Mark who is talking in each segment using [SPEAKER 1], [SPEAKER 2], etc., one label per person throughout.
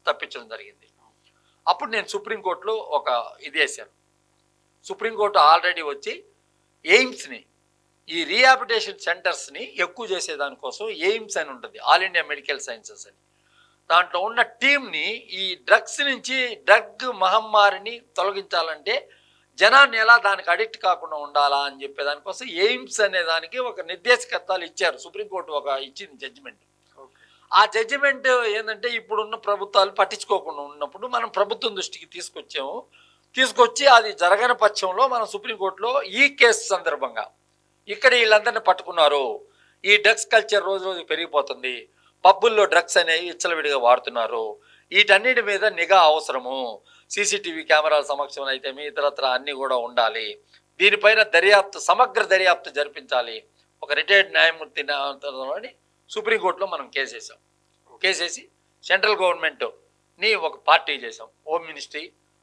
[SPEAKER 1] తప్పించడం జరిగింది అప్పుడు నేను సుప్రీంకోర్టులో ఒక ఇది వేసాను సుప్రీంకోర్టు ఆల్రెడీ వచ్చి ఎయిమ్స్ని ఈ రీహాబిటేషన్ సెంటర్స్ని ఎక్కువ చేసేదానికోసం ఎయిమ్స్ అని ఉంటుంది ఆల్ ఇండియా మెడికల్ సైన్సెస్ అని దాంట్లో ఉన్న టీంని ఈ డ్రగ్స్ నుంచి డ్రగ్ మహమ్మారిని తొలగించాలంటే జనాన్ని ఎలా దానికి అడిక్ట్ కాకుండా ఉండాలా అని చెప్పే దానికోసం ఎయిమ్స్ అనే దానికి ఒక నిర్దేశకత్వాలు ఇచ్చారు సుప్రీంకోర్టు ఒక ఇచ్చింది జడ్జిమెంట్
[SPEAKER 2] ఓకే
[SPEAKER 1] ఆ జడ్జిమెంట్ ఏంటంటే ఇప్పుడున్న ప్రభుత్వాలు పట్టించుకోకుండా ఉన్నప్పుడు మనం ప్రభుత్వం దృష్టికి తీసుకొచ్చాము తీసుకొచ్చి అది జరగని పక్షంలో మనం సుప్రీంకోర్టులో ఈ కేసు సందర్భంగా ఇక్కడ వీళ్ళందరినీ పట్టుకున్నారు ఈ డ్రగ్స్ కల్చర్ రోజు రోజు పెరిగిపోతుంది పబ్బుల్లో డ్రగ్స్ అనేవి విచ్చలవిడిగా వాడుతున్నారు వీటన్నిటి మీద నిఘా అవసరము సీసీటీవీ కెమెరాల సమక్షంలో అయితే మీ ఇతరత్ర అన్నీ కూడా ఉండాలి దీనిపైన దర్యాప్తు సమగ్ర దర్యాప్తు జరిపించాలి ఒక రిటైర్డ్ న్యాయమూర్తి అని సుప్రీంకోర్టులో మనం కేసు వేసాం కేసు వేసి సెంట్రల్ గవర్నమెంట్ని ఒక పార్టీ చేసాం home ministry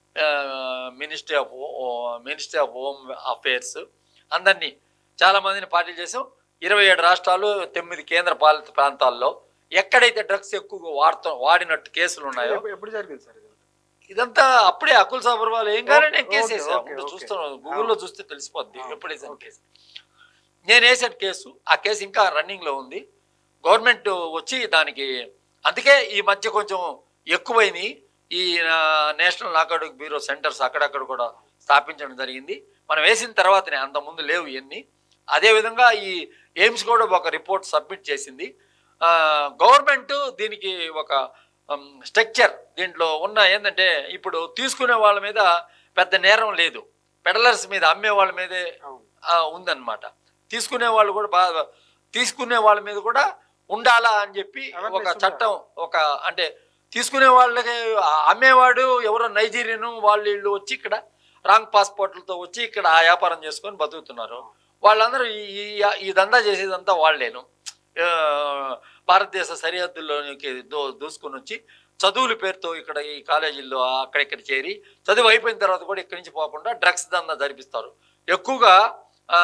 [SPEAKER 1] ministry of ministry of home affairs అందరినీ చాలా మందిని పార్టీ చేసాం ఇరవై ఏడు రాష్ట్రాలు తొమ్మిది కేంద్ర పాలిత ప్రాంతాల్లో ఎక్కడైతే డ్రగ్స్ ఎక్కువగా వాడుతూ వాడినట్టు కేసులు ఉన్నాయో
[SPEAKER 2] ఎప్పుడు- ఎప్పుడు జరిగింది సార్ ఇది
[SPEAKER 1] ఇదంతా అప్పుడే అకుల్ సబర్వాల్ ఏం కానీ నేను
[SPEAKER 2] ఓకే,
[SPEAKER 1] కేసు
[SPEAKER 2] ఓకే,
[SPEAKER 1] వేసాను
[SPEAKER 2] ఓకే,
[SPEAKER 1] ఇప్పుడు
[SPEAKER 2] ఓకే.
[SPEAKER 1] చూస్తున్నాను గూగుల్లో చూస్తే తెలిసిపోద్ది
[SPEAKER 2] ఆ,
[SPEAKER 1] ఎప్పుడు వేసాను
[SPEAKER 2] ఓకే.
[SPEAKER 1] కేసు నేను వేసాను కేసు ఆ కేసు ఇంకా రన్నింగ్ లో ఉంది గవర్నమెంట్ వచ్చి దానికి అందుకే ఈ మధ్య కొంచెం ఎక్కువైంది ఈ ఆ, నేషనల్ నార్కోటిక్ బ్యూరో సెంటర్స్ అక్కడక్కడ కూడా స్థాపించడం జరిగింది మనం వేసిన తర్వాతనే అంత ముందు లేవు ఇవన్నీ అదేవిధంగా ఈ ఎయిమ్స్ కూడా ఒక రిపోర్ట్ సబ్మిట్ చేసింది గవర్నమెంట్ దీనికి ఒక స్ట్రక్చర్ దీంట్లో ఉన్న ఏంటంటే ఇప్పుడు తీసుకునే వాళ్ళ మీద పెద్ద నేరం లేదు పెడలర్స్ మీద అమ్మే వాళ్ళ మీదే
[SPEAKER 2] అవును
[SPEAKER 1] ఆ, ఉందన్నమాట తీసుకునే వాళ్ళు కూడా బాగా తీసుకునే వాళ్ళ మీద కూడా ఉండాలా అని చెప్పి
[SPEAKER 2] Awareness
[SPEAKER 1] ఒక చట్టం ఒక అంటే తీసుకునే వాళ్ళకి ఆ అమ్మేవాడు ఎవరో నైజీరియన్ వాళ్ళు వీళ్ళు వచ్చి ఇక్కడ రాంగ్ పాస్పోర్ట్లతో వచ్చి ఇక్కడ ఆ వ్యాపారం చేసుకొని బతుకుతున్నారు వాళ్ళందరూ ఈ ఈ- ఈ దందా చేసేదంతా వాళ్ళేను ఆ, భారతదేశ సరిహద్దుల్లోనికి దో దూసుకొని వచ్చి చదువుల పేరుతో ఇక్కడ ఈ కాలేజీల్లో అక్కడిక్కడ చేరి చదువు అయిపోయిన తర్వాత కూడా ఇక్కడి నుంచి పోకుండా డ్రగ్స్ దందా జరిపిస్తారు ఎక్కువగా ఆ,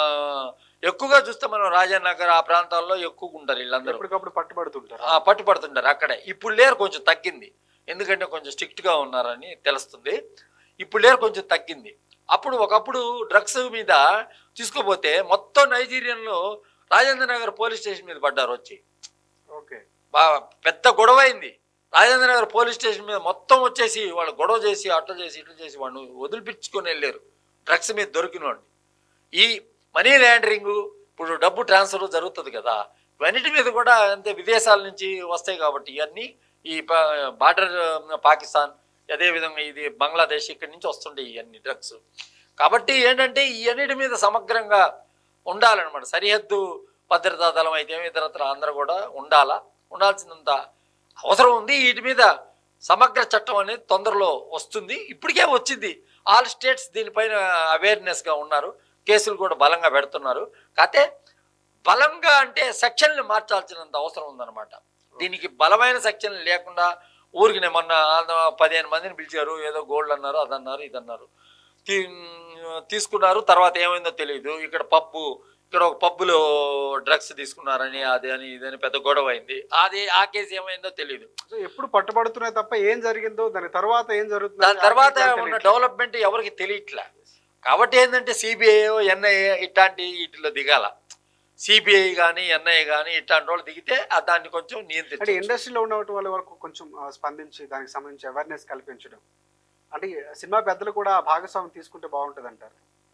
[SPEAKER 1] ఎక్కువగా చూస్తే మనం రాజానగర్ ఆ ప్రాంతాల్లో ఎక్కువగా ఉంటారు వీళ్ళందరూ
[SPEAKER 2] ఎప్పటికప్పుడు పట్టుబడుతుంటారు
[SPEAKER 1] ఆ, పట్టుపడుతుంటారు అక్కడే ఇప్పుడు లేరు కొంచెం తగ్గింది ఎందుకంటే కొంచెం స్ట్రిక్ట్ గా ఉన్నారని తెలుస్తుంది ఇప్పుడు లేరు కొంచెం తగ్గింది అప్పుడు ఒకప్పుడు డ్రగ్స్ మీద తీసుకోపోతే మొత్తం నైజీరియాలో రాజేంద్ర నగర్ పోలీస్ స్టేషన్ మీద పడ్డారు వచ్చి
[SPEAKER 2] ఓకే
[SPEAKER 1] బాగా పెద్ద గొడవ అయింది రాజేంద్ర నగర్ పోలీస్ స్టేషన్ మీద మొత్తం వచ్చేసి వాళ్ళు గొడవ చేసి అట్లా చేసి ఇట్లా చేసి వాళ్ళు వదిలిపించుకొని వెళ్ళారు డ్రగ్స్ మీద దొరికిన వాడిని ఈ మనీ లాండరింగ్ ఇప్పుడు డబ్బు ట్రాన్స్ఫర్ జరుగుతుంది కదా ఇవన్నిటి మీద కూడా అంతే విదేశాల నుంచి వస్తాయి కాబట్టి ఇవన్నీ ఈ బార్డర్ పాకిస్తాన్ అదేవిధంగా ఇది బంగ్లాదేశ్ ఇక్కడి నుంచి వస్తుంటాయి ఇవన్నీ డ్రగ్స్ కాబట్టి ఏంటంటే ఇవన్నిటి మీద సమగ్రంగా ఉండాలన్నమాట సరిహద్దు భద్రతా దళం అయితే ఇతరత్ర అందరూ కూడా ఉండాలా ఉండాల్సినంత అవసరం ఉంది వీటి మీద సమగ్ర చట్టం అనేది తొందరలో వస్తుంది ఇప్పటికే వచ్చింది ఆల్ స్టేట్స్ దీనిపైన అవేర్నెస్గా ఉన్నారు కేసులు కూడా బలంగా పెడుతున్నారు కాకపోతే బలంగా అంటే సెక్షన్లు మార్చాల్సినంత అవసరం ఉందన్నమాట దీనికి బలమైన సెక్షన్లు లేకుండా ఊరికి మొన్న ఆ పదిహేను మందిని పిలిచారు ఏదో గోల్డ్ అన్నారు అదన్నారు ఇదన్నారు తీ- తీసుకున్నారు తర్వాత ఏమైందో తెలియదు ఇక్కడ పబ్బు ఇక్కడ ఒక పబ్బులో డ్రగ్స్ తీసుకున్నారని అది అని ఇదని పెద్ద గొడవ అయింది అది ఆ కేసు ఏమైందో తెలియదు
[SPEAKER 2] సో ఎప్పుడు పట్టుబడుతున్నాయి తప్ప ఏం జరిగిందో దాని తర్వాత ఏం జరుగుతుంది
[SPEAKER 1] దాని తర్వాత ఉన్న డెవలప్మెంట్ ఎవరికి తెలియట్లే కాబట్టి ఏంటంటే సిబిఐ ఎన్ఐఏ ఇట్లాంటి వీటిలో దిగాల సిబిఐ కానీ ఎన్ఐఏ కానీ ఇట్లాంటి వాళ్ళు దిగితే ఆ దాన్ని కొంచెం
[SPEAKER 2] అంటే
[SPEAKER 1] నియంత్రించ
[SPEAKER 2] ఇండస్ట్రీలో ఉన్న వాళ్ళ వరకు కొంచెం ఆ, స్పందించి దానికి సంబంధించి అవేర్నెస్ కల్పించడం అంటే ఈ సినిమా పెద్దలు కూడా ఆ భాగస్వామ్యం తీసుకుంటే బాగుంటుంది అంటారు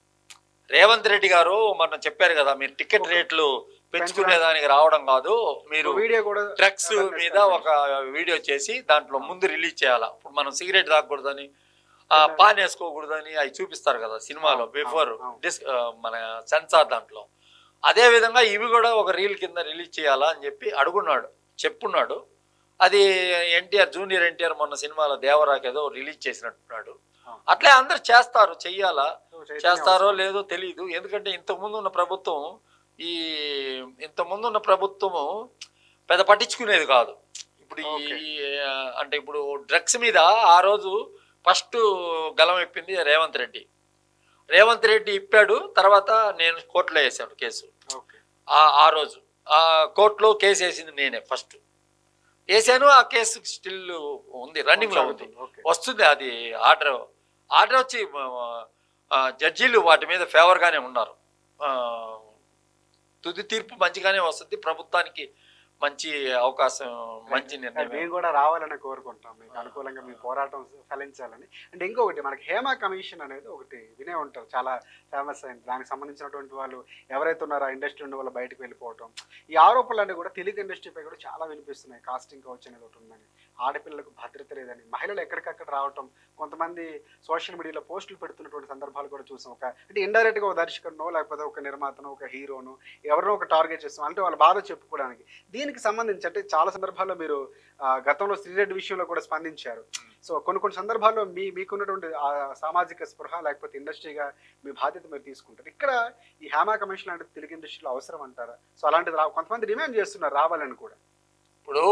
[SPEAKER 1] రేవంత్ రెడ్డి గారు మొన్న చెప్పారు కదా మీరు టికెట్ రేట్లు పెంచుకునే దానికి రావడం కాదు మీరు
[SPEAKER 2] వీడియో కూడా
[SPEAKER 1] డ్రగ్స్
[SPEAKER 2] awareness
[SPEAKER 1] మీద
[SPEAKER 2] కల్పించడం.
[SPEAKER 1] ఒక వీడియో చేసి దాంట్లో ముందు రిలీజ్ చేయాలా ఇప్పుడు మనం సిగరెట్ తాగకూడదని ఆ పాన్ వేసుకోకూడదని అవి చూపిస్తారు కదా సినిమాలో
[SPEAKER 2] అవును,
[SPEAKER 1] బిఫోర్
[SPEAKER 2] అవును.
[SPEAKER 1] డిస్ ఆ, మన సెన్సార్ దాంట్లో అదే విధంగా ఇవి కూడా ఒక రీల్ కింద రిలీజ్ చేయాలా అని చెప్పి అడుగున్నాడు చెప్పున్నాడు అది ఎన్టీఆర్ జూనియర్ ఎన్టీఆర్ మొన్న సినిమాలో దేవరాకి ఏదో రిలీజ్ చేసినట్టున్నాడు
[SPEAKER 2] అవును.
[SPEAKER 1] అట్లే అందరు చేస్తారు చెయ్యాలా
[SPEAKER 2] సో చైతన్యం
[SPEAKER 1] చేస్తారో
[SPEAKER 2] అవసరం.
[SPEAKER 1] లేదో తెలియదు ఎందుకంటే ఇంతకు ముందు ఉన్న ప్రభుత్వం ఈ ఇంత ముందు ఉన్న ప్రభుత్వము పెద్ద పట్టించుకునేది కాదు ఇప్పుడు ఈ
[SPEAKER 2] Okay.
[SPEAKER 1] ఆ, అంటే ఇప్పుడు డ్రగ్స్ మీద ఆ రోజు ఫస్ట్ గలం ఇప్పింది రేవంత్ రెడ్డి రేవంత్ రెడ్డి ఇప్పాడు తర్వాత నేను కోర్టులో వేసాను కేసు
[SPEAKER 2] ఓకే
[SPEAKER 1] ఆ ఆ రోజు ఆ కోర్టులో కేసు వేసింది నేనే ఫస్ట్ వేసాను ఆ కేసు స్టిల్ ఉంది రన్నింగ్ లో ఉంది
[SPEAKER 2] ఓకే
[SPEAKER 1] వస్తుంది అది ఆర్డర్ ఆర్డర్ వచ్చి ఆ, జడ్జీలు వాటి మీద ఫేవర్ గానే ఉన్నారు ఆ, తుది తీర్పు మంచిగానే వస్తుంది ప్రభుత్వానికి మంచి అవకాశం మంచి నిర్ణయం
[SPEAKER 2] మేము కూడా రావాలని కోరుకుంటాం మీకు అనుకూలంగా మీ పోరాటం ఫలించాలని అంటే ఇంకొకటి మనకి హేమా కమిషన్ అనేది ఒకటి వినే ఉంటారు చాలా ఫేమస్ అయింది దానికి సంబంధించినటువంటి వాళ్ళు ఎవరైతే ఉన్నారో ఆ ఇండస్ట్రీ నుండి వాళ్ళు బయటకు వెళ్ళిపోవటం ఈ ఆరోపణలు అనేవి కూడా తెలుగు ఇండస్ట్రీపై కూడా చాలా వినిపిస్తున్నాయి కాస్టింగ్ కౌచ్ అనేది ఒకటి ఉందని ఆడపిల్లలకు భద్రత లేదని మహిళలు ఎక్కడికక్కడ రావటం కొంతమంది సోషల్ మీడియాలో పోస్టులు పెడుతున్నటువంటి సందర్భాలు కూడా చూసాం ఒక అంటే ఇండైరెక్ట్ గా ఒక దర్శకుడినో లేకపోతే ఒక నిర్మాతనో ఒక హీరోను ఎవరినో ఒక టార్గెట్ చేస్తాం అంటే వాళ్ళ బాధ చెప్పుకోవడానికి దీనికి సంబంధించి అంటే చాలా సందర్భాల్లో మీరు ఆ, గతంలో శ్రీరెడ్డి విషయంలో కూడా స్పందించారు సో కొన్ని కొన్ని సందర్భాల్లో మీ మీకున్నటువంటి ఆ సామాజిక స్పృహ లేకపోతే ఇండస్ట్రీగా మీ బాధ్యత మీరు తీసుకుంటారు ఇక్కడ ఈ హేమా కమిషన్ లాంటి తెలుగు ఇండస్ట్రీలో అవసరం అంటారా సో అలాంటిది రా కొంతమంది డిమాండ్ చేస్తున్నారు రావాలని కూడా
[SPEAKER 1] ఇప్పుడు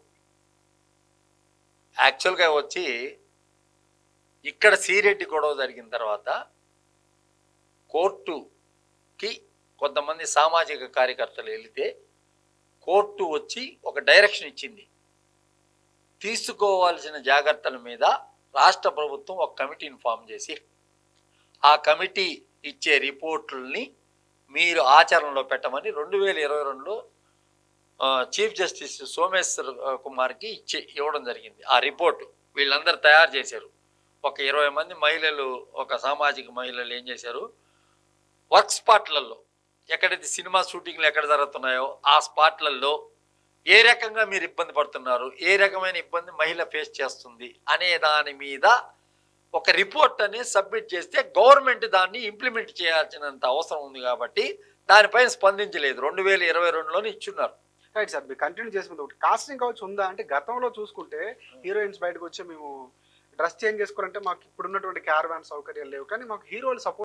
[SPEAKER 1] యాక్చువల్గా వచ్చి ఇక్కడ సీరెడ్డి గొడవ జరిగిన తర్వాత కోర్టుకి కొంతమంది సామాజిక కార్యకర్తలు వెళితే కోర్టు వచ్చి ఒక డైరెక్షన్ ఇచ్చింది తీసుకోవాల్సిన జాగ్రత్తల మీద రాష్ట్ర ప్రభుత్వం ఒక కమిటీని ఫామ్ చేసి ఆ కమిటీ ఇచ్చే రిపోర్టుల్ని మీరు ఆచరణలో పెట్టమని రెండు వేల ఇరవై రెండులో ఆ, చీఫ్ జస్టిస్ సోమేశ్వర్ ఆ, కుమార్కి ఇచ్చి ఇవ్వడం జరిగింది ఆ రిపోర్టు వీళ్ళందరూ తయారు చేశారు ఒక ఇరవై మంది మహిళలు ఒక సామాజిక మహిళలు ఏం చేశారు వర్క్ స్పాట్లలో ఎక్కడైతే సినిమా షూటింగ్లు ఎక్కడ జరుగుతున్నాయో ఆ స్పాట్లలో ఏ రకంగా మీరు ఇబ్బంది పడుతున్నారు ఏ రకమైన ఇబ్బంది మహిళ ఫేస్ చేస్తుంది అనే దాని మీద ఒక రిపోర్ట్ అనేది సబ్మిట్ చేస్తే గవర్నమెంట్ దాన్ని ఇంప్లిమెంట్ చేయాల్సినంత అవసరం ఉంది కాబట్టి దానిపైన స్పందించలేదు రెండు వేల ఇరవై రెండులోనే ఇచ్చున్నారు
[SPEAKER 2] రైట్ సార్ మీరు కంటిన్యూ చేసిన ఒకటి కాస్టింగ్ కౌచ్ ఉందా అంటే గతంలో చూసుకుంటే హీరోయిన్స్ బయటకు వచ్చి మేము డ్రెస్ చేంజ్ చేసుకోవాలంటే మాకు ఇప్పుడు ఉన్నటువంటి క్యారవాన్ సౌకర్యాలు లేవు కానీ మాకు హీరోలు సపోర్ట్